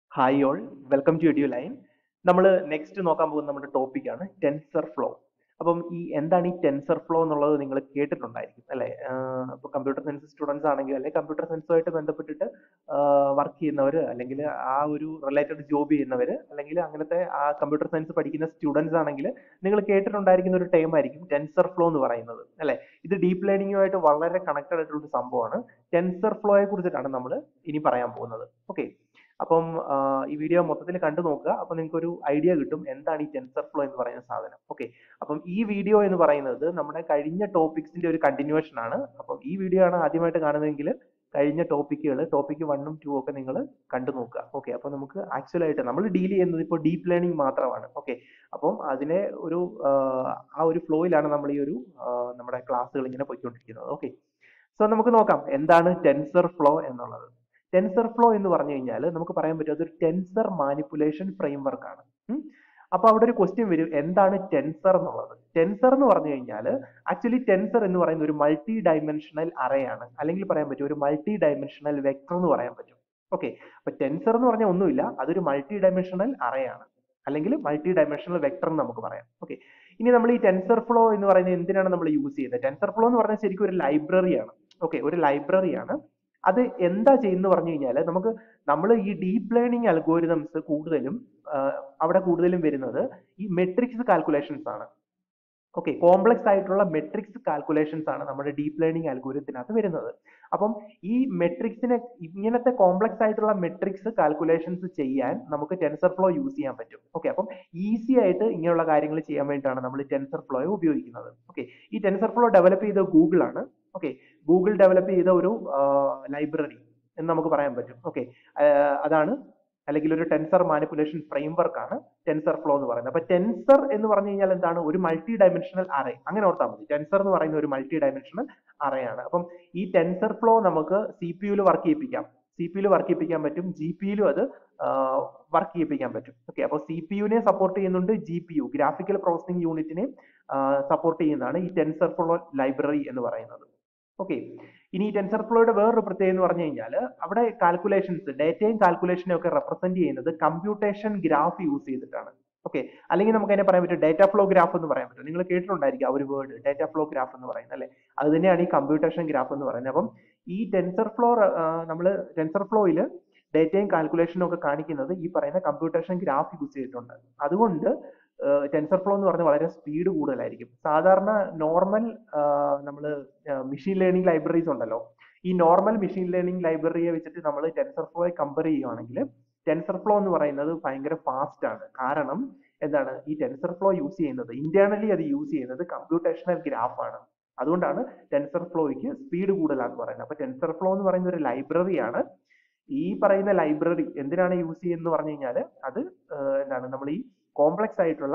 Hi all welcome to Eduline നമ്മൾ next നോക്കാൻ പോകുന്ന നമ്മുടെ ടോപ്പിക്കാണ് ടെൻസർ ഫ്ലോ അപ്പം ഈ എന്താണ് ഈ ടെൻസർ ഫ്ലോ എന്നുള്ളത് നിങ്ങൾ കേട്ടിട്ടുണ്ടായിരിക്കും അല്ലെ ഇപ്പോൾ കമ്പ്യൂട്ടർ സയൻസ് സ്റ്റുഡൻസ് ആണെങ്കിൽ അല്ലെങ്കിൽ കമ്പ്യൂട്ടർ സയൻസുമായിട്ട് ബന്ധപ്പെട്ടിട്ട് വർക്ക് ചെയ്യുന്നവർ അല്ലെങ്കിൽ ആ ഒരു റിലേറ്റഡ് ജോബ് ചെയ്യുന്നവർ അല്ലെങ്കിൽ അങ്ങനത്തെ ആ കമ്പ്യൂട്ടർ സയൻസ് പഠിക്കുന്ന സ്റ്റുഡൻസ് ആണെങ്കിൽ നിങ്ങൾ കേട്ടിട്ടുണ്ടായിരിക്കുന്ന ഒരു ടൈം ആയിരിക്കും ടെൻസർ ഫ്ലോ എന്ന് പറയുന്നത് അല്ലെ ഇത് ഡീപ്പ് ലേണിംഗുമായിട്ട് വളരെ കണക്റ്റഡ് ആയിട്ടുള്ള ഒരു സംഭവമാണ് ടെൻസർ ഫ്ലോയെ കുറിച്ചിട്ടാണ് നമ്മൾ ഇനി പറയാൻ പോകുന്നത് ഓക്കെ അപ്പം ആ, ഈ വീഡിയോ മൊത്തത്തിൽ കണ്ടു നോക്കുക അപ്പൊ നിങ്ങൾക്ക് ഒരു ഐഡിയ കിട്ടും എന്താണ് ഈ ടെൻസർ ഫ്ലോ എന്ന് പറയുന്ന സാധനം ഓക്കെ അപ്പം ഈ വീഡിയോ എന്ന് പറയുന്നത് നമ്മുടെ കഴിഞ്ഞ ടോപ്പിക്സിന്റെ ഒരു കണ്ടിന്യൂവേഷൻ ആണ് അപ്പം ഈ വീഡിയോ ആണ് ആദ്യമായിട്ട് കാണുന്നതെങ്കിൽ കഴിഞ്ഞ ടോപ്പിക്കുകൾ ടോപ്പിക് വണ്ണും ടു ഒക്കെ നിങ്ങൾ കണ്ടു നോക്കുക ഓക്കെ അപ്പൊ നമുക്ക് ആക്ച്വൽ ആയിട്ട് നമ്മൾ ഡീൽ ചെയ്യുന്നത് ഇപ്പോൾ ഡീപ്പ് ലേണിംഗ് മാത്രമാണ് ഓക്കെ അപ്പം അതിനെ ഒരു ആ, ആ ഒരു ഫ്ലോയിലാണ് നമ്മൾ ഈ ഒരു ആ, നമ്മുടെ ക്ലാസ്സുകൾ ഇങ്ങനെ പോയിക്കൊണ്ടിരിക്കുന്നത് ഓക്കെ സോ നമുക്ക് നോക്കാം എന്താണ് ടെൻസർ ഫ്ലോ എന്നുള്ളത് ടെൻസർ ഫ്ലോ എന്ന് പറഞ്ഞു കഴിഞ്ഞാൽ നമുക്ക് പറയാൻ പറ്റും അതൊരു ടെൻസർ മാനിപ്പുലേഷൻ ഫ്രെയിംവർക്ക് ആണ് ഉം. അപ്പൊ അവിടെ ഒരു ക്വസ്റ്റ്യൻ വരും എന്താണ് ടെൻസർ എന്നുള്ളത് ടെൻസർ എന്ന് പറഞ്ഞു കഴിഞ്ഞാൽ ആക്ച്വലി ടെൻസർ എന്ന് പറയുന്ന ഒരു മൾട്ടി ഡയമെൻഷണൽ അറേ ആണ് അല്ലെങ്കിൽ പറയാൻ പറ്റും ഒരു മൾട്ടി ഡയമെൻഷണൽ വെക്ടർ എന്ന് പറയാൻ പറ്റും ഓക്കെ അപ്പൊ ടെൻസർ എന്ന് പറഞ്ഞാൽ ഒന്നുമില്ല അതൊരു മൾട്ടി ഡയമെൻഷണൽ അറേ ആണ് അല്ലെങ്കിൽ മൾട്ടി ഡയമെൻഷണൽ വെക്ടർ എന്ന് നമുക്ക് പറയാം ഓക്കെ ഇനി നമ്മൾ ഈ ടെൻസർ ഫ്ലോ എന്ന് പറയുന്നത് എന്തിനാണ് നമ്മൾ യൂസ് ചെയ്യുന്നത് ടെൻസർ ഫ്ലോ എന്ന് പറഞ്ഞാൽ ശരിക്കും ഒരു ലൈബ്രറിയാണ് ഓക്കെ ഒരു ലൈബ്രറിയാണ് അത് എന്താ ചെയ്യുന്ന പറഞ്ഞു കഴിഞ്ഞാൽ നമുക്ക് നമ്മൾ ഈ ഡീപ്പ് ലേണിംഗ് അൽഗോരിതംസ് കൂടുതലും ആ, അവിടെ കൂടുതലും വരുന്നത് ഈ മെട്രിക്സ് കാൽക്കുലേഷൻസ് ആണ് ഓക്കെ കോംപ്ലക്സ് ആയിട്ടുള്ള മെട്രിക്സ് കാൽക്കുലേഷൻസ് ആണ് നമ്മുടെ ഡീപ്പ് ലേണിംഗ് അൽഗോരിതത്തിനകത്ത് വരുന്നത് അപ്പം ഈ മെട്രിക്സിനെ ഇങ്ങനത്തെ കോംപ്ലക്സ് ആയിട്ടുള്ള മെട്രിക്സ് കാൽക്കുലേഷൻസ് ചെയ്യാൻ നമുക്ക് ടെൻസർ ഫ്ലോ യൂസ് ചെയ്യാൻ പറ്റും ഓക്കെ അപ്പം ഈസി ആയിട്ട് ഇങ്ങനെയുള്ള കാര്യങ്ങൾ ചെയ്യാൻ വേണ്ടിയിട്ടാണ് നമ്മൾ ടെൻസർ ഫ്ലോയെ ഉപയോഗിക്കുന്നത് ഓക്കെ ഈ ടെൻസർ ഫ്ലോ ഡെവലപ്പ് ചെയ്ത ഗൂഗിൾ ആണ് ഓക്കെ ഗൂഗിൾ ഡെവലപ്പ് ചെയ്ത ഒരു ലൈബ്രറി എന്ന് നമുക്ക് പറയാൻ പറ്റും ഓക്കെ അതാണ് അല്ലെങ്കിൽ ഒരു ടെൻസർ മാനിപ്പുലേഷൻ ഫ്രെയിംവർക്ക് ആണ് ടെൻസർ ഫ്ലോ എന്ന് പറയുന്നത് അപ്പൊ ടെൻസർ എന്ന് പറഞ്ഞു കഴിഞ്ഞാൽ എന്താണ് ഒരു മൾട്ടി ഡയമെൻഷണൽ അറേ അങ്ങനെ ഓർത്താൽ മതി ടെൻസർ എന്ന് പറയുന്ന ഒരു മൾട്ടി ഡയമെൻഷണൽ അറേ ആണ് അപ്പം ഈ ടെൻസർ ഫ്ലോ നമുക്ക് സി പി യുയിൽ വർക്ക് ചെയ്യിപ്പിക്കാം സി പി യുയിൽ വർക്ക് ചെയ്യിപ്പിക്കാൻ പറ്റും ജി പി യിലും അത് വർക്ക് ചെയ്യിപ്പിക്കാൻ പറ്റും ഓക്കെ അപ്പോൾ സി പി യുവിനെ സപ്പോർട്ട് ചെയ്യുന്നുണ്ട് G P U graphical processing യൂണിറ്റിനെ സപ്പോർട്ട് ചെയ്യുന്നതാണ് ഈ ടെൻസർ ഫ്ലോ ലൈബ്രറി എന്ന് പറയുന്നത് ഓക്കെ ഇനി ഈ ടെൻസർ ഫ്ലോയുടെ വേറൊരു പ്രത്യേകത എന്ന് പറഞ്ഞു കഴിഞ്ഞാൽ അവിടെ കാൽക്കുലേഷൻസ് ഡേറ്റയും കാൽക്കുലേഷനും ഒക്കെ റെപ്രസെന്റ് ചെയ്യുന്നത് കമ്പ്യൂട്ടേഷൻ ഗ്രാഫ് യൂസ് ചെയ്തിട്ടാണ് ഓക്കെ അല്ലെങ്കിൽ നമുക്ക് അതിനെ പറയാൻ പറ്റും ഡേറ്റ ഫ്ലോ ഗ്രാഫ് എന്ന് പറയാൻ പറ്റും നിങ്ങൾ കേട്ടിട്ടുണ്ടായിരിക്കും ആ ഒരു വേർഡ് ഡേറ്റ ഫ്ലോ ഗ്രാഫ് എന്ന് പറയുന്നത് അല്ലെ അത് തന്നെയാണ് ഈ കമ്പ്യൂട്ടേഷൻ ഗ്രാഫ് എന്ന് പറയുന്നത് അപ്പം ഈ ടെൻസർ ഫ്ലോ നമ്മൾ ടെൻസർ ഫ്ലോയിൽ ഡേറ്റയും കാൽക്കുലേഷനും ഒക്കെ കാണിക്കുന്നത് ഈ പറയുന്ന കമ്പ്യൂട്ടേഷൻ ഗ്രാഫ് യൂസ് ചെയ്തിട്ടുണ്ട് അതുകൊണ്ട് ടെൻസർ ഫ്ലോ എന്ന് പറഞ്ഞാൽ വളരെ സ്പീഡ് കൂടുതലായിരിക്കും സാധാരണ നോർമൽ നമ്മൾ മെഷീൻ ലേണിംഗ് ലൈബ്രറീസ് ഉണ്ടല്ലോ ഈ നോർമൽ മെഷീൻ ലേണിംഗ് ലൈബ്രറിയെ വെച്ചിട്ട് നമ്മൾ ടെൻസർ ഫ്ലോയെ കമ്പയർ ചെയ്യുകയാണെങ്കിൽ ടെൻസർ ഫ്ലോ എന്ന് പറയുന്നത് ഭയങ്കര ഫാസ്റ്റ് ആണ് കാരണം എന്താണ് ഈ ടെൻസർ ഫ്ലോ യൂസ് ചെയ്യുന്നത് ഇന്റേണലി അത് യൂസ് ചെയ്യുന്നത് കമ്പ്യൂട്ടേഷണൽ ഗ്രാഫ് ആണ് അതുകൊണ്ടാണ് ടെൻസർ ഫ്ലോയ്ക്ക് സ്പീഡ് കൂടുതലാന്ന് പറയുന്നത് അപ്പൊ ടെൻസർ ഫ്ലോ എന്ന് പറയുന്ന ഒരു ലൈബ്രറിയാണ് ഈ പറയുന്ന ലൈബ്രറി എന്തിനാണ് യൂസ് ചെയ്യുന്നത് പറഞ്ഞു കഴിഞ്ഞാൽ അത് ഏർ എന്താണ് നമ്മൾ ഈ കോംപ്ലക്സ് ആയിട്ടുള്ള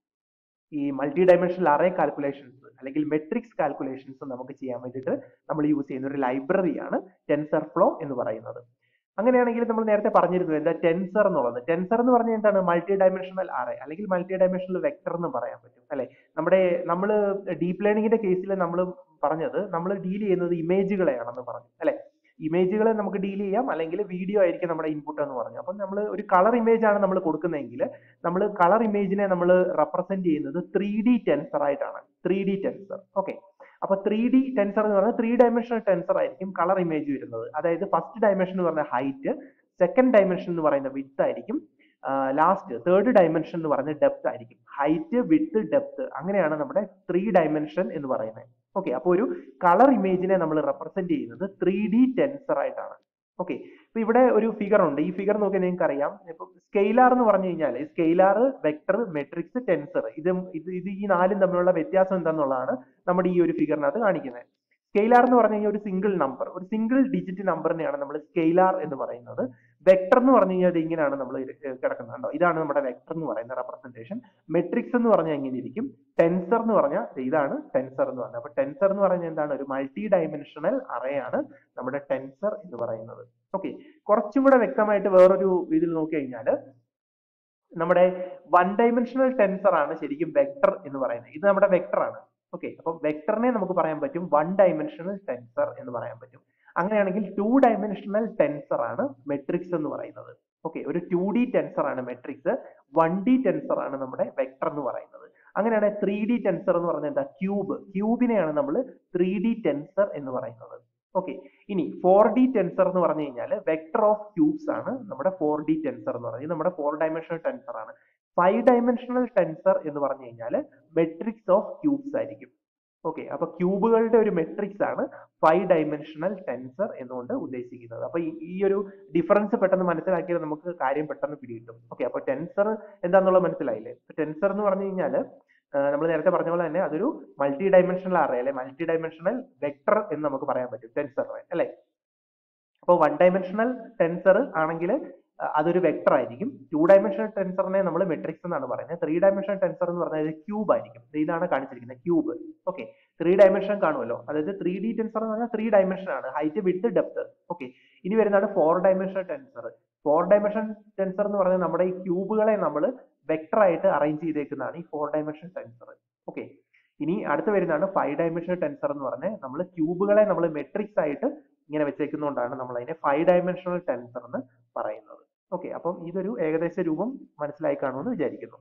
ഈ മൾട്ടി ഡയമെൻഷണൽ അറേ കാൽക്കുലേഷൻസ് അല്ലെങ്കിൽ മെട്രിക്സ് കാൽക്കുലേഷൻസ് നമുക്ക് ചെയ്യാൻ വേണ്ടിയിട്ട് നമ്മൾ യൂസ് ചെയ്യുന്ന ഒരു ലൈബ്രറിയാണ് ടെൻസർ ഫ്ലോ എന്ന് പറയുന്നത് അങ്ങനെയാണെങ്കിൽ നമ്മൾ നേരത്തെ പറഞ്ഞിരുന്നു എന്താ ടെൻസർ എന്നുള്ളത് ടെൻസർ എന്ന് പറഞ്ഞാൽ എന്താണ് മൾട്ടി ഡയമെൻഷണൽ അറേ അല്ലെങ്കിൽ മൾട്ടി ഡയമെൻഷണൽ വെക്ടർ എന്ന് പറയാൻ പറ്റും അല്ലെ നമ്മുടെ നമ്മൾ ഡീപ്പ് ലേണിംഗിന്റെ കേസിൽ നമ്മൾ പറഞ്ഞത് നമ്മൾ ഡീൽ ചെയ്യുന്നത് ഇമേജുകളെയാണെന്ന് പറഞ്ഞു അല്ലെ ഇമേജുകളെ നമുക്ക് ഡീൽ ചെയ്യാം അല്ലെങ്കിൽ വീഡിയോ ആയിരിക്കും നമ്മുടെ ഇൻപുട്ട് എന്ന് പറഞ്ഞു അപ്പം നമ്മൾ ഒരു കളർ ഇമേജ് ആണ് നമ്മൾ കൊടുക്കുന്നതെങ്കിൽ നമ്മൾ കളർ ഇമേജിനെ നമ്മൾ റെപ്രസെന്റ് ചെയ്യുന്നത് ത്രീ ഡി ടെൻസർ ആയിട്ടാണ് ത്രീ ഡി ടെൻസർ ഓക്കെ അപ്പൊ ത്രീ ഡി ടെൻസർ എന്ന് പറഞ്ഞാൽ ത്രീ ഡയമെൻഷണൽ ടെൻസർ ആയിരിക്കും കളർ ഇമേജ് വരുന്നത് അതായത് ഫസ്റ്റ് ഡയമെൻഷൻ എന്ന് പറഞ്ഞ ഹൈറ്റ് സെക്കൻഡ് ഡയമെൻഷൻ എന്ന് പറയുന്ന വിഡ്ത്ത് ആയിരിക്കും ലാസ്റ്റ് തേർഡ് ഡയമെൻഷൻ എന്ന് പറയുന്ന ഡെപ്ത് ആയിരിക്കും ഹൈറ്റ് വിഡ്ത്ത് ഡെപ്ത് അങ്ങനെയാണ് നമ്മുടെ ത്രീ ഡയമെൻഷൻ എന്ന് പറയുന്നത് ഓക്കെ അപ്പോൾ ഒരു കളർ ഇമേജിനെ നമ്മൾ റെപ്രസെന്റ് ചെയ്യുന്നത് ത്രീ ഡി ടെൻസർ ആയിട്ടാണ് ഓക്കെ ഇപ്പൊ ഇവിടെ ഒരു ഫിഗർ ഉണ്ട് ഈ ഫിഗർ നോക്കിയാൽ നിങ്ങൾക്ക് അറിയാം ഇപ്പൊ സ്കെയിലാർ എന്ന് പറഞ്ഞു കഴിഞ്ഞാൽ സ്കെയിലാർ വെക്ടർ മെട്രിക്സ് ടെൻസർ ഇത് ഇത് ഇത് ഈ നാലും തമ്മിലുള്ള വ്യത്യാസം എന്താന്നുള്ളതാണ് നമ്മുടെ ഈ ഒരു ഫിഗറിനകത്ത് കാണിക്കുന്നത് സ്കെയിലാർ എന്ന് പറഞ്ഞു കഴിഞ്ഞാൽ ഒരു സിംഗിൾ നമ്പർ ഒരു സിംഗിൾ ഡിജിറ്റ് നമ്പറിനെയാണ് നമ്മൾ സ്കെയിലാർ എന്ന് പറയുന്നത് വെക്ടർ എന്ന് പറഞ്ഞു കഴിഞ്ഞാൽ ഇത് ഇങ്ങനെയാണ് നമ്മൾ കിടക്കുന്നത് കണ്ടോ ഇതാണ് നമ്മുടെ വെക്ടർ എന്ന് പറയുന്ന റെപ്രസെന്റേഷൻ മെട്രിക്സ് എന്ന് പറഞ്ഞാൽ എങ്ങനെ ഇരിക്കും ടെൻസർ എന്ന് പറഞ്ഞാൽ ഇതാണ് ടെൻസർ എന്ന് പറഞ്ഞാൽ അപ്പൊ ടെൻസർ എന്ന് പറഞ്ഞാൽ എന്താണ് ഒരു മൾട്ടി ഡയമെൻഷണൽ അറേ ആണ് നമ്മുടെ ടെൻസർ എന്ന് പറയുന്നത് ഓക്കെ കുറച്ചും കൂടെ വ്യക്തമായിട്ട് വേറൊരു ഇതിൽ നോക്കി കഴിഞ്ഞാൽ നമ്മുടെ വൺ ഡയമെൻഷണൽ ടെൻസർ ആണ് ശരിക്കും വെക്ടർ എന്ന് പറയുന്നത് ഇത് നമ്മുടെ വെക്ടർ ആണ് ഓക്കെ അപ്പൊ വെക്ടറിനെ നമുക്ക് പറയാൻ പറ്റും വൺ ഡയമെൻഷണൽ ടെൻസർ എന്ന് പറയാൻ പറ്റും അങ്ങനെയാണെങ്കിൽ ടു ഡയമെൻഷണൽ ടെൻസർ ആണ് മെട്രിക്സ് എന്ന് പറയുന്നത് ഓക്കെ ഒരു ടു ഡി ടെൻസർ ആണ് മെട്രിക്സ് വൺ ഡി ടെൻസർ ആണ് നമ്മുടെ വെക്ടർ എന്ന് പറയുന്നത് അങ്ങനെയാണ് ത്രീ ഡി ടെൻസർ എന്ന് പറഞ്ഞാൽ എന്താ ക്യൂബ് ക്യൂബിനെയാണ് നമ്മൾ ത്രീ ഡി ടെൻസർ എന്ന് പറയുന്നത് ഓക്കെ ഇനി ഫോർ ഡി ടെൻസർ എന്ന് പറഞ്ഞു കഴിഞ്ഞാൽ വെക്ടർ ഓഫ് ക്യൂബ്സ് ആണ് നമ്മുടെ ഫോർ ഡി ടെൻസർ എന്ന് പറയുന്നത് നമ്മുടെ ഫോർ ഡയമെൻഷണൽ ടെൻസർ ആണ് ഫൈവ് ഡയമെൻഷണൽ ടെൻസർ എന്ന് പറഞ്ഞു കഴിഞ്ഞാൽ മെട്രിക്സ് ഓഫ് ക്യൂബ്സ് ആയിരിക്കും ഓക്കെ അപ്പൊ ക്യൂബുകളുടെ ഒരു മെട്രിക്സ് ആണ് ഫൈവ് ഡയമെൻഷണൽ ടെൻസർ എന്നുകൊണ്ട് ഉദ്ദേശിക്കുന്നത് അപ്പൊ ഈ- ഈ ഒരു ഡിഫറൻസ് പെട്ടെന്ന് മനസ്സിലാക്കിയാൽ നമുക്ക് കാര്യം പെട്ടെന്ന് പിടികിട്ടും ഓക്കെ അപ്പൊ ടെൻസർ എന്താണെന്നുള്ളത് മനസ്സിലായില്ലേ ടെൻസർ എന്ന് പറഞ്ഞു കഴിഞ്ഞാൽ നമ്മൾ നേരത്തെ പറഞ്ഞ പോലെ തന്നെ അതൊരു മൾട്ടി ഡയമെൻഷണൽ അറേ അല്ലെ മൾട്ടി ഡയമെൻഷണൽ വെക്ടർ എന്ന് നമുക്ക് പറയാൻ പറ്റും ടെൻസർ അല്ലെ അപ്പോൾ വൺ ഡയമെൻഷണൽ ടെൻസർ ആണെങ്കിൽ അതൊരു വെക്ടർ ആയിരിക്കും ടു ഡയമെൻഷണൽ ടെൻസറിനെ നമ്മൾ മെട്രിക്സ് എന്നാണ് പറയുന്നത് ത്രീ ഡയമെൻഷണൽ ടെൻസർ എന്ന് പറഞ്ഞാൽ ക്യൂബ് ആയിരിക്കും ദേ ഇതാണ് കാണിച്ചിരിക്കുന്നത് ക്യൂബ് ഓക്കെ ത്രീ ഡയമെൻഷൻ കാണുമല്ലോ അതായത് ത്രീ ഡി ടെൻസർ എന്ന് പറഞ്ഞാൽ ത്രീ ഡയമെൻഷൻ ആണ് ഹൈറ്റ് വിത്ത് ഡെപ്ത് ഓക്കെ ഇനി വരുന്നതാണ് four dimensional tensor four dimension tensor എന്ന് പറഞ്ഞാൽ നമ്മുടെ ഈ ക്യൂബുകളെ നമ്മൾ വെക്ടർ ആയിട്ട് അറേഞ്ച് ചെയ്തേക്കുന്നതാണ് ഈ ഫോർ ഡയമെൻഷൻ ടെൻസർ ഓക്കെ ഇനി അടുത്ത് വരുന്നതാണ് ഫൈവ് ഡയമെൻഷണൽ ടെൻസർ എന്ന് പറഞ്ഞാൽ നമ്മൾ ക്യൂബുകളെ നമ്മൾ മെട്രിക്സ് ആയിട്ട് ഇങ്ങനെ വെച്ചേക്കുന്നതുകൊണ്ടാണ് നമ്മൾ അതിനെ ഫൈവ് ഡയമെൻഷണൽ ടെൻസർ എന്ന് പറയുന്നത് ഓക്കെ അപ്പം ഇതൊരു ഏകദേശ രൂപം മനസ്സിലായി കാണുമെന്ന് വിചാരിക്കുന്നു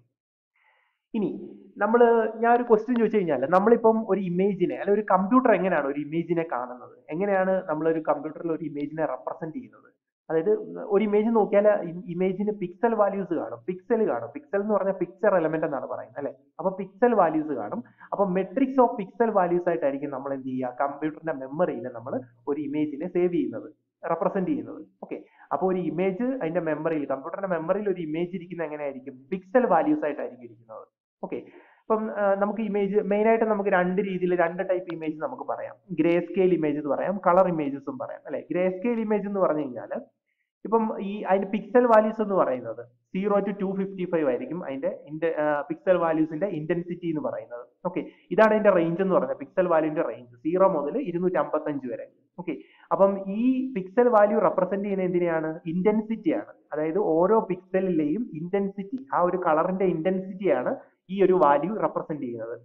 ഇനി നമ്മൾ ഞാൻ ഒരു ക്വസ്റ്റ്യൻ ചോദിച്ചു കഴിഞ്ഞാൽ നമ്മളിപ്പം ഒരു ഇമേജിനെ അല്ലെ ഒരു കമ്പ്യൂട്ടർ എങ്ങനെയാണ് ഒരു ഇമേജിനെ കാണുന്നത് എങ്ങനെയാണ് നമ്മൾ ഒരു കമ്പ്യൂട്ടറിൽ ഒരു ഇമേജിനെ റെപ്രസെന്റ് ചെയ്യുന്നത് അതായത് ഒരു ഇമേജ് നോക്കിയാൽ ഇമേജിന് പിക്സൽ വാല്യൂസ് കാണും പിക്സൽ കാണും പിക്സൽ എന്ന് പറഞ്ഞാൽ പിക്ചർ എലമെന്റ് എന്നാണ് പറയുന്നത് അല്ലെ അപ്പൊ പിക്സൽ വാല്യൂസ് കാണും അപ്പൊ മെട്രിക്സ് ഓഫ് പിക്സൽ വാല്യൂസ് ആയിട്ടായിരിക്കും നമ്മൾ എന്ത് ചെയ്യുക കമ്പ്യൂട്ടറിന്റെ മെമ്മറിയിൽ നമ്മൾ ഒരു ഇമേജിനെ സേവ് ചെയ്യുന്നത് റെപ്രസെന്റ് ചെയ്യുന്നത് ഓക്കെ അപ്പൊ ഒരു ഇമേജ് അതിന്റെ മെമ്മറിയിൽ കമ്പ്യൂട്ടറിന്റെ മെമ്മറിയിൽ ഒരു ഇമേജ് ഇരിക്കുന്നത് എങ്ങനെയായിരിക്കും പിക്സൽ വാല്യൂസ് ആയിട്ടായിരിക്കും ഇരിക്കുന്നത് ഓക്കെ ഇപ്പം ആ, നമുക്ക് ഇമേജ് മെയിൻ ആയിട്ട് നമുക്ക് രണ്ട് രീതിയിൽ രണ്ട് ടൈപ്പ് ഇമേജ് നമുക്ക് പറയാം ഗ്രേ സ്കെയിൽ ഇമേജ് എന്ന് പറയാം കളർ ഇമേജസും പറയാം അല്ലെ ഗ്രേ സ്കെയിൽ ഇമേജ് എന്ന് പറഞ്ഞു കഴിഞ്ഞാൽ ഇപ്പം ഈ അതിന്റെ പിക്സൽ വാല്യൂസ് എന്ന് പറയുന്നത് zero to two fifty five ആയിരിക്കും അതിന്റെ പിക്സൽ വാല്യൂസിന്റെ ഇന്റൻസിറ്റി എന്ന് പറയുന്നത് ഓക്കെ ഇതാണ് അതിന്റെ റേഞ്ച് എന്ന് പറയുന്നത് പിക്സൽ വാല്യൂന്റെ റേഞ്ച് സീറോ മുതൽ ഇരുന്നൂറ്റി അമ്പത്തഞ്ച് വരെ ഓക്കെ അപ്പം ഈ പിക്സൽ വാല്യൂ റെപ്രസെന്റ് ചെയ്യുന്ന എന്തിനെയാണ് ഇന്റൻസിറ്റി ആണ് അതായത് ഓരോ പിക്സലിലെയും ഇന്റൻസിറ്റി ആ ഒരു കളറിന്റെ ഇന്റൻസിറ്റി ആണ് ഈ ഒരു വാല്യൂ റെപ്രസെന്റ് ചെയ്യുന്നത്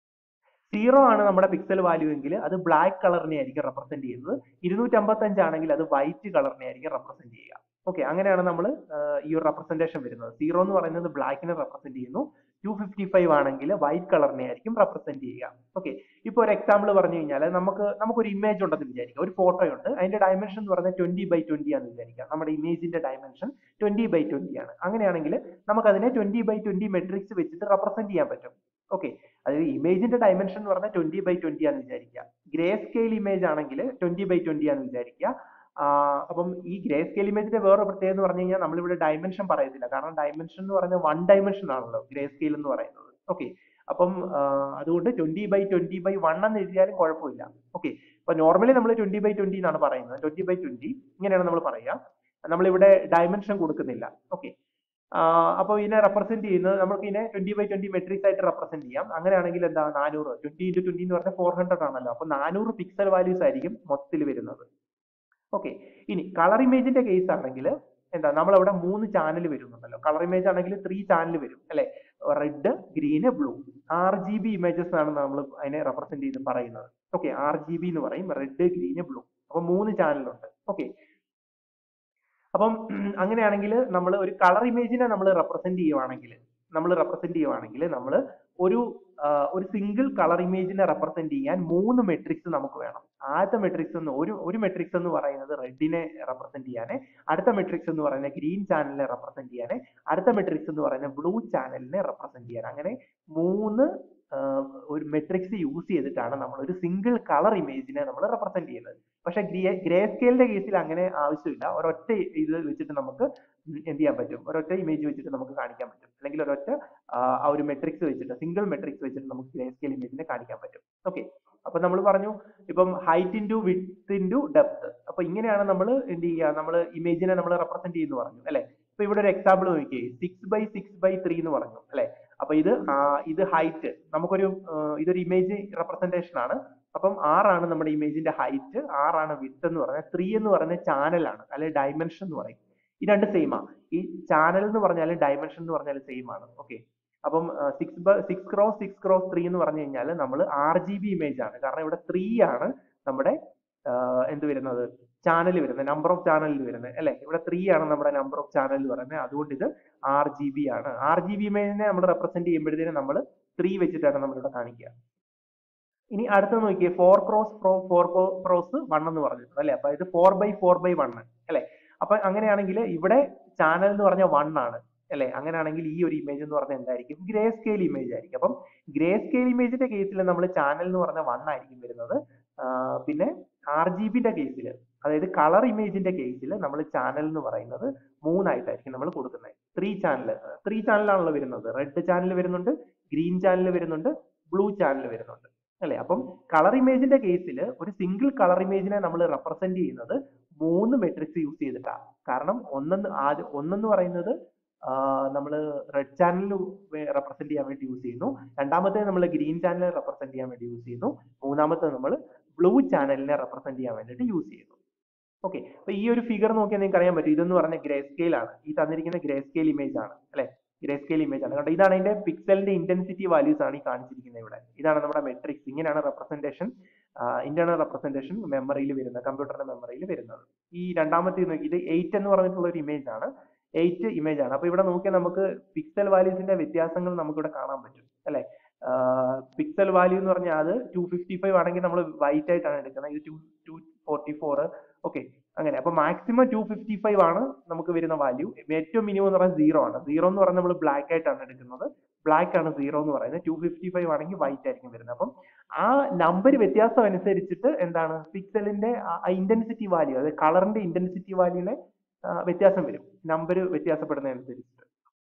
സീറോ ആണ് നമ്മുടെ പിക്സൽ വാല്യൂ എങ്കിൽ അത് ബ്ലാക്ക് കളറിനെ ആയിരിക്കും റെപ്രസെന്റ് ചെയ്യുന്നത് ഇരുന്നൂറ്റി അമ്പത്തഞ്ച് ആണെങ്കിൽ അത് വൈറ്റ് കളറിനെ ആയിരിക്കും റെപ്രസെന്റ് ചെയ്യുക ഓക്കെ അങ്ങനെയാണ് നമ്മൾ ഈ ഒരു റെപ്രസെന്റേഷൻ വരുന്നത് സീറോ എന്ന് പറയുന്നത് ബ്ലാക്കിനെ റെപ്രസെന്റ് ചെയ്യുന്നു ടു ഫിഫ്റ്റി ഫൈവ് ആണെങ്കിൽ വൈറ്റ് കളറിനെ ആയിരിക്കും റെപ്രസെന്റ് ചെയ്യുക ഓക്കെ ഇപ്പൊ ഒരു എക്സാമ്പിൾ പറഞ്ഞു കഴിഞ്ഞാൽ നമുക്ക് നമുക്കൊരു ഇമേജ് ഉണ്ടെന്ന് വിചാരിക്കാം ഒരു ഫോട്ടോ ഉണ്ട് അതിന്റെ ഡയമെൻഷൻ എന്ന് പറയുന്നത് ട്വന്റി ബൈ ട്വന്റി ആണെന്ന് വിചാരിക്കാം നമ്മുടെ ഇമേജിന്റെ ഡയമെൻഷൻ ട്വന്റി ബൈ ട്വന്റി ആണ് അങ്ങനെയാണെങ്കിൽ നമുക്ക് അതിനെ ട്വന്റി ബൈ ട്വന്റി മെട്രിക്സ് വെച്ചിട്ട് റെപ്രസെന്റ് ചെയ്യാൻ പറ്റും ഓക്കെ അതായത് ഇമേജിന്റെ ഡയമെൻഷൻ എന്ന് പറഞ്ഞാൽ ട്വന്റി ബൈ ട്വന്റി ആണെന്ന് വിചാരിക്കുക ഗ്രേ സ്കെയിൽ ഇമേജ് ആണെങ്കിൽ ട്വന്റി ബൈ ട്വന്റി ആണെന്ന് വിചാരിക്കുക ആ, അപ്പം ഈ ഗ്രേ സ്കെയിൽ ഇമേജിന്റെ വേറെ പ്രത്യേകത എന്ന് പറഞ്ഞു കഴിഞ്ഞാൽ നമ്മളിവിടെ ഡയമെൻഷൻ പറയത്തില്ല കാരണം ഡയമെൻഷൻ എന്ന് പറഞ്ഞാൽ വൺ ഡയമെൻഷൻ ആണല്ലോ ഗ്രേ സ്കെയിൽ എന്ന് പറയുന്നത് ഓക്കെ അപ്പം ആ, അതുകൊണ്ട് twenty by twenty by one എന്ന് എഴുതിയാലും കുഴപ്പമില്ല ഓക്കെ അപ്പൊ നോർമലി നമ്മൾ ട്വന്റി ബൈ ട്വന്റി എന്നാണ് പറയുന്നത് ട്വന്റി ബൈ ട്വന്റി ഇങ്ങനെയാണ് നമ്മൾ പറയുക നമ്മളിവിടെ ഡയമെൻഷൻ കൊടുക്കുന്നില്ല ഓക്കെ അപ്പോൾ ഇതിനെ റെപ്രസെന്റ് ചെയ്യുന്നത് നമുക്ക് ഇതിനെ ട്വന്റി ബൈ ട്വന്റി മെട്രിക്സ് ആയിട്ട് റെപ്രസെന്റ് ചെയ്യാം അങ്ങനെയാണെങ്കിൽ എന്താ നാനൂറ് ട്വന്റി ഇൻറ്റു ട്വന്റി എന്ന് പറഞ്ഞാൽ ഫോർ ഹൺഡ്രഡ് ആണല്ലോ അപ്പൊ നാനൂറ് പിക്സൽ വാല്യൂസ് ആയിരിക്കും മൊത്തത്തിൽ വരുന്നത് ഓക്കെ ഇനി കളർ ഇമേജിന്റെ കേസ് ആണെങ്കിൽ എന്താ നമ്മളവിടെ മൂന്ന് ചാനൽ വരുന്നുണ്ടല്ലോ കളർ ഇമേജ് ആണെങ്കിൽ ത്രീ ചാനൽ വരും അല്ലെ red green blue R G B images ആണ് നമ്മൾ അതിനെ റെപ്രസെന്റ് ചെയ്ത് പറയുന്നത് ഓക്കെ ആർ ജി ബി എന്ന് പറയും റെഡ് ഗ്രീന് ബ്ലൂ അപ്പൊ മൂന്ന് ചാനലുണ്ട് ഓക്കെ അപ്പം അങ്ങനെയാണെങ്കിൽ നമ്മൾ ഒരു കളർ ഇമേജിനെ നമ്മൾ റെപ്രസെന്റ് ചെയ്യുവാണെങ്കിൽ നമ്മൾ റെപ്രസെന്റ് ചെയ്യുവാണെങ്കിൽ നമ്മൾ ഒരു ആ, ഒരു സിംഗിൾ കളർ ഇമേജിനെ റെപ്രസെന്റ് ചെയ്യാൻ മൂന്ന് മെട്രിക്സ് നമുക്ക് വേണം ആദ്യത്തെ മെട്രിക്സ് എന്ന് ഒരു ഒരു മെട്രിക്സ് എന്ന് പറയുന്നത് റെഡിനെ റെപ്രസെന്റ് ചെയ്യാന് അടുത്ത മെട്രിക്സ് എന്ന് പറയുന്നത് ഗ്രീൻ ചാനലിനെ റെപ്രസെന്റ് ചെയ്യാന് അടുത്ത മെട്രിക്സ് എന്ന് പറയുന്നത് ബ്ലൂ ചാനലിനെ റെപ്രസെന്റ് ചെയ്യാൻ അങ്ങനെ മൂന്ന് ആ, ഒരു മെട്രിക്സ് യൂസ് ചെയ്തിട്ടാണ് നമ്മൾ ഒരു സിംഗിൾ കളർ ഇമേജിനെ നമ്മൾ റെപ്രസെന്റ് ചെയ്യുന്നത് പക്ഷെ ഗ്രേ ഗ്രേ സ്കെയിലിന്റെ കേസിൽ അങ്ങനെ ആവശ്യമില്ല ഒരൊറ്റ ഇത് വെച്ചിട്ട് നമുക്ക് ഉം എന്ത് ചെയ്യാൻ പറ്റും ഒരൊറ്റ ഇമേജ് വെച്ചിട്ട് നമുക്ക് കാണിക്കാൻ പറ്റും അല്ലെങ്കിൽ ഒരൊറ്റ ആ ആ ഒരു മെട്രിക്സ് വെച്ചിട്ട് സിംഗിൾ മെട്രിക്സ് വെച്ചിട്ട് നമുക്ക് ഗ്രേ സ്കെയിൽ ഇമേജിനെ കാണിക്കാൻ പറ്റും ഓക്കെ അപ്പൊ നമ്മൾ പറഞ്ഞു ഇപ്പം height into width into depth അപ്പൊ ഇങ്ങനെയാണ് നമ്മൾ എന്ത് ചെയ്യുക നമ്മൾ ഇമേജിനെ നമ്മൾ റെപ്രസെന്റ് ചെയ്യുന്നു പറഞ്ഞു അല്ലെ ഇപ്പൊ ഇവിടെ ഒരു എക്സാമ്പിൾ നോക്കിയേ six by six by three എന്ന് പറഞ്ഞു അല്ലെ അപ്പൊ ഇത് ആ, ഇത് ഹൈറ്റ് നമുക്കൊരു ആ, ഇതൊരു ഇമേജ് റെപ്രസെന്റേഷൻ ആണ് അപ്പം ആറാണ് നമ്മുടെ ഇമേജിന്റെ ഹൈറ്റ് ആറാണ് വിത്ത് എന്ന് പറഞ്ഞാൽ ത്രീ എന്ന് പറയുന്ന ചാനലാണ് അല്ലെ ഡയമെൻഷൻ എന്ന് പറയും ഈ രണ്ട് സെയിം ആണ് ഈ ചാനൽ എന്ന് പറഞ്ഞാലും ഡയമെൻഷൻ എന്ന് പറഞ്ഞാലും സെയിം ആണ് ഓക്കെ അപ്പം six six cross six cross three എന്ന് പറഞ്ഞു കഴിഞ്ഞാൽ നമ്മൾ ആർ ജി ബി ഇമേജ് ആണ് കാരണം ഇവിടെ ത്രീ ആണ് നമ്മുടെ ആ, എന്ത് വരുന്നത് ചാനൽ വരുന്നത് നമ്പർ ഓഫ് ചാനലിൽ വരുന്നത് അല്ലെ ഇവിടെ ത്രീ ആണ് നമ്മുടെ നമ്പർ ഓഫ് ചാനൽ പറയുന്നത് അതുകൊണ്ട് ഇത് ആർ ജി ബി ആണ് ആർ ജി ബി ഇമേജിനെ നമ്മൾ റെപ്രസെന്റ് ചെയ്യുമ്പോഴത്തേനും നമ്മൾ ത്രീ വെച്ചിട്ടാണ് നമ്മളിവിടെ കാണിക്കുക ഇനി അടുത്ത നോക്കിയേ four cross pro four cross one എന്ന് പറഞ്ഞിട്ടുണ്ട് അല്ലെ അപ്പൊ ഇത് four by four by one അല്ലെ അപ്പൊ അങ്ങനെയാണെങ്കിൽ ഇവിടെ ചാനൽ എന്ന് പറഞ്ഞ വൺ ആണ് അല്ലെ അങ്ങനെയാണെങ്കിൽ ഈ ഒരു ഇമേജ് എന്ന് പറഞ്ഞാൽ എന്തായിരിക്കും ഗ്രേ സ്കെയിൽ ഇമേജ് ആയിരിക്കും അപ്പം ഗ്രേ സ്കെയിൽ ഇമേജിന്റെ കേസിൽ നമ്മൾ ചാനൽ എന്ന് പറഞ്ഞ വൺ ആയിരിക്കും വരുന്നത് ആ, പിന്നെ ആർ ജി ബിന്റെ കേസിൽ അതായത് കളർ ഇമേജിന്റെ കേസിൽ നമ്മൾ ചാനൽ എന്ന് പറയുന്നത് മൂന്നായിട്ടായിരിക്കും നമ്മൾ കൊടുക്കുന്നത് ത്രീ ചാനൽ ത്രീ ചാനലാണല്ലോ വരുന്നത് റെഡ് ചാനൽ വരുന്നുണ്ട് ഗ്രീൻ ചാനൽ വരുന്നുണ്ട് ബ്ലൂ ചാനൽ വരുന്നുണ്ട് അല്ലെ അപ്പം കളർ ഇമേജിന്റെ കേസിൽ ഒരു സിംഗിൾ കളർ ഇമേജിനെ നമ്മൾ റെപ്രസെന്റ് ചെയ്യുന്നത് മൂന്ന് മെട്രിക്സ് യൂസ് ചെയ്തിട്ടാണ് കാരണം ഒന്നെന്ന് ആദ്യം ഒന്നെന്ന് പറയുന്നത് നമ്മൾ റെഡ് ചാനൽ റെപ്രസെന്റ് ചെയ്യാൻ വേണ്ടി യൂസ് ചെയ്യുന്നു രണ്ടാമത്തെ നമ്മൾ ഗ്രീൻ ചാനൽ റെപ്രസെന്റ് ചെയ്യാൻ വേണ്ടി യൂസ് ചെയ്യുന്നു മൂന്നാമത്തെ നമ്മൾ ബ്ലൂ ചാനലിനെ റെപ്രസെന്റ് ചെയ്യാൻ വേണ്ടിയിട്ട് യൂസ് ചെയ്യുന്നു ഓക്കെ അപ്പൊ ഈ ഒരു ഫിഗർ നോക്കിയാൽ നിങ്ങൾക്ക് അറിയാൻ പറ്റും ഇതെന്ന് പറഞ്ഞ ഗ്രേ സ്കെയിൽ ആണ് ഈ തന്നിരിക്കുന്ന ഗ്രേ സ്കെയിൽ ഇമേജ് ആണ് അല്ലെ ഗ്രേ സ്കെയിൽ ഇമേജ് ആണ് കണ്ടോ ഇതാണ് അതിന്റെ പിക്സലിന്റെ ഇന്റൻസിറ്റി വാല്യൂസ് ആണ് ഈ കാണിച്ചിരിക്കുന്നത് ഇവിടെ ഇതാണ് നമ്മുടെ മെട്രിക്സ് ഇങ്ങനെയാണ് റെപ്രസെന്റേഷൻ ഇന്റേണൽ റെപ്രസെന്റേഷൻ മെമ്മറിയിൽ വരുന്നത് കമ്പ്യൂട്ടറിന്റെ മെമ്മറിയിൽ വരുന്നത് ഈ രണ്ടാമത്തെ നോക്കി ഇത് എയ്റ്റ് എന്ന് പറഞ്ഞിട്ടുള്ള ഒരു ഇമേജ് ആണ് എയ്റ്റ് ഇമേജ് ആണ് അപ്പൊ ഇവിടെ നോക്കിയാൽ നമുക്ക് പിക്സൽ വാല്യൂസിന്റെ വ്യത്യാസങ്ങൾ നമുക്ക് ഇവിടെ കാണാൻ പറ്റും അല്ലെ പിക്സൽ വാല്യൂ എന്ന് പറഞ്ഞാൽ അത് ടു ഫിഫ്റ്റി ഫൈവ് ആണെങ്കിൽ നമ്മൾ വൈറ്റ് ആയിട്ടാണ് എടുക്കുന്നത് ഇത് two two forty four okay അങ്ങനെ അപ്പൊ മാക്സിമം ടു ഫിഫ്റ്റി ഫൈവ് ആണ് നമുക്ക് വരുന്ന വാല്യൂ ഏറ്റവും മിനിമം എന്ന് പറയുന്നത് സീറോ ആണ് സീറോ എന്ന് പറയുന്നത് നമ്മൾ ബ്ലാക്ക് ആയിട്ടാണ് എടുക്കുന്നത് ബ്ലാക്ക് ആണ് സീറോ എന്ന് പറയുന്നത് ടു ഫിഫ്റ്റി ഫൈവ് ആണെങ്കിൽ വൈറ്റ് ആയിരിക്കും വരുന്നത് അപ്പം ആ നമ്പർ വ്യത്യാസം അനുസരിച്ചിട്ട് എന്താണ് പിക്സലിന്റെ ഇന്റൻസിറ്റി വാല്യൂ അതായത് കളറിന്റെ ഇന്റൻസിറ്റി വാല്യൂനെ വ്യത്യാസം വരും നമ്പർ വ്യത്യാസപ്പെടുന്നതനുസരിച്ചിട്ട്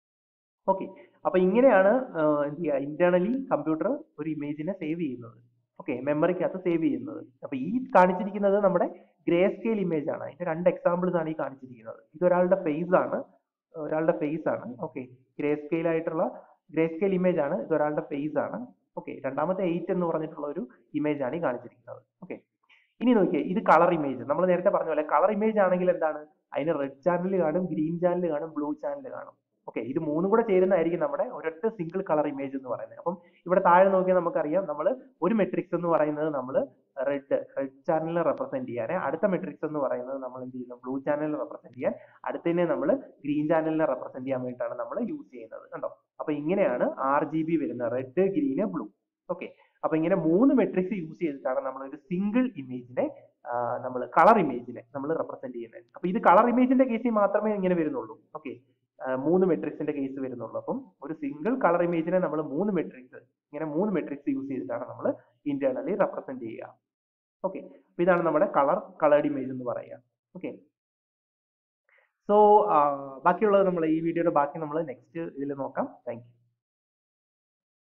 ഓക്കെ അപ്പൊ ഇങ്ങനെയാണ് ആ, എന്ത് ചെയ്യുക ഇന്റേണലി കമ്പ്യൂട്ടർ ഒരു ഇമേജിനെ സേവ് ചെയ്യുന്നത് ഓക്കെ മെമ്മറിക്കകത്ത് സേവ് ചെയ്യുന്നത് അപ്പൊ ഈ കാണിച്ചിരിക്കുന്നത് നമ്മുടെ ഗ്രേ സ്കെയിൽ ഇമേജ് ആണ് അതിന്റെ രണ്ട് എക്സാമ്പിൾസ് ആണ് ഈ കാണിച്ചിരിക്കുന്നത് ഇത് ഒരാളുടെ ഫേസ് ആണ് ഒരാളുടെ ഫേസ് ആണ് ഓക്കെ ഗ്രേ സ്കെയിൽ ആയിട്ടുള്ള ഗ്രേ സ്കെയിൽ ഇമേജ് ആണ് ഇത് ഒരാളുടെ ഫേസ് ആണ് ഓക്കെ രണ്ടാമത്തെ എയ്റ്റ് എന്ന് പറഞ്ഞിട്ടുള്ള ഒരു ഇമേജ് ആണ് ഈ കാണിച്ചിരിക്കുന്നത് ഓക്കെ ഇനി നോക്കിയേ ഇത് കളർ ഇമേജ് നമ്മൾ നേരത്തെ പറഞ്ഞ പോലെ കളർ ഇമേജ് ആണെങ്കിൽ എന്താണ് അതിന് റെഡ് ചാനൽ കാണും ഗ്രീൻ ചാനൽ കാണും ബ്ലൂ ചാനൽ കാണും ഓക്കെ ഇത് മൂന്നും കൂടെ ചേരുന്നതായിരിക്കും നമ്മുടെ ഒരൊറ്റ സിംഗിൾ കളർ ഇമേജ് എന്ന് പറയുന്നത് അപ്പം ഇവിടെ താഴെ നോക്കിയാൽ നമുക്കറിയാം നമ്മൾ ഒരു മെട്രിക്സ് എന്ന് പറയുന്നത് നമ്മൾ റെഡ് റെഡ് ചാനലിനെ റെപ്രസെന്റ് ചെയ്യാൻ അടുത്ത മെട്രിക്സ് എന്ന് പറയുന്നത് നമ്മൾ എന്ത് ചെയ്യുന്നു ബ്ലൂ ചാനലിനെ റെപ്രസെന്റ് ചെയ്യാൻ അടുത്തതിനെ നമ്മൾ ഗ്രീൻ ചാനലിനെ റെപ്രസെന്റ് ചെയ്യാൻ വേണ്ടിയിട്ടാണ് നമ്മൾ യൂസ് ചെയ്യുന്നത് കണ്ടോ അപ്പൊ ഇങ്ങനെയാണ് ആർ ജി ബി വരുന്നത് റെഡ് ഗ്രീന് ബ്ലൂ ഓക്കെ അപ്പൊ ഇങ്ങനെ മൂന്ന് മെട്രിക്സ് യൂസ് ചെയ്തിട്ടാണ് നമ്മൾ ഒരു സിംഗിൾ ഇമേജിനെ നമ്മൾ കളർ ഇമേജിനെ നമ്മൾ റെപ്രസെന്റ് ചെയ്യുന്നത് അപ്പൊ ഇത് കളർ ഇമേജിന്റെ കേസിൽ മാത്രമേ ഇങ്ങനെ വരുന്നുള്ളൂ ഓക്കെ മൂന്ന് മെട്രിക്സിന്റെ കേസ് വരുന്നുള്ളൂ അപ്പം ഒരു സിംഗിൾ കളർ ഇമേജിനെ നമ്മൾ മൂന്ന് മെട്രിക്സ് ഇങ്ങനെ മൂന്ന് മെട്രിക്സ് യൂസ് ചെയ്തിട്ടാണ് നമ്മൾ ഇന്റേണലി റെപ്രസെന്റ് ചെയ്യുക ഓക്കെ അപ്പൊ ഇതാണ് നമ്മുടെ കളർ കളേർഡ് ഇമേജ് എന്ന് പറയുക ഓക്കെ സോ ബാക്കിയുള്ളത് നമ്മൾ ഈ വീഡിയോയുടെ ബാക്കി നമ്മൾ നെക്സ്റ്റ് ഇതിൽ നോക്കാം താങ്ക് യു